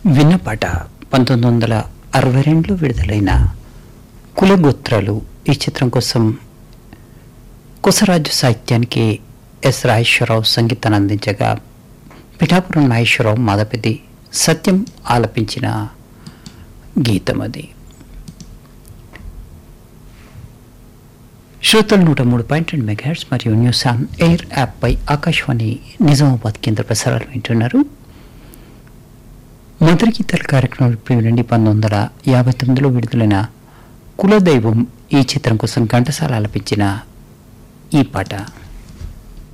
విన్నపాట పంతొమ్మిది వందల అరవై రెండులో విడుదలైన కులగోత్రాలు ఈ చిత్రం కోసం కొసరాజు సాహిత్యానికి ఎస్ రాజేశ్వరరావు సంగీతాన్ని అందించగా పిఠాపురం నాగేశ్వరరావు మాధపతి సత్యం ఆలపించిన గీతం అది శ్రోతలు నూట మూడు పాయింట్ రెండు మెగాహెట్స్ మరియు న్యూస్ ఆన్ ఎయిర్ యాప్పై ఆకాశవాణి నిజామాబాద్ కేంద్ర ప్రసారాలు వింటున్నారు మధుర గీతాల కార్యక్రమం ఇప్పుడు వినండి పంతొమ్మిది వందల యాభై తొమ్మిదిలో విడుదలైన కులదైవం ఈ చిత్రం కోసం ఘంటసాల ఆలపించిన ఈ పాట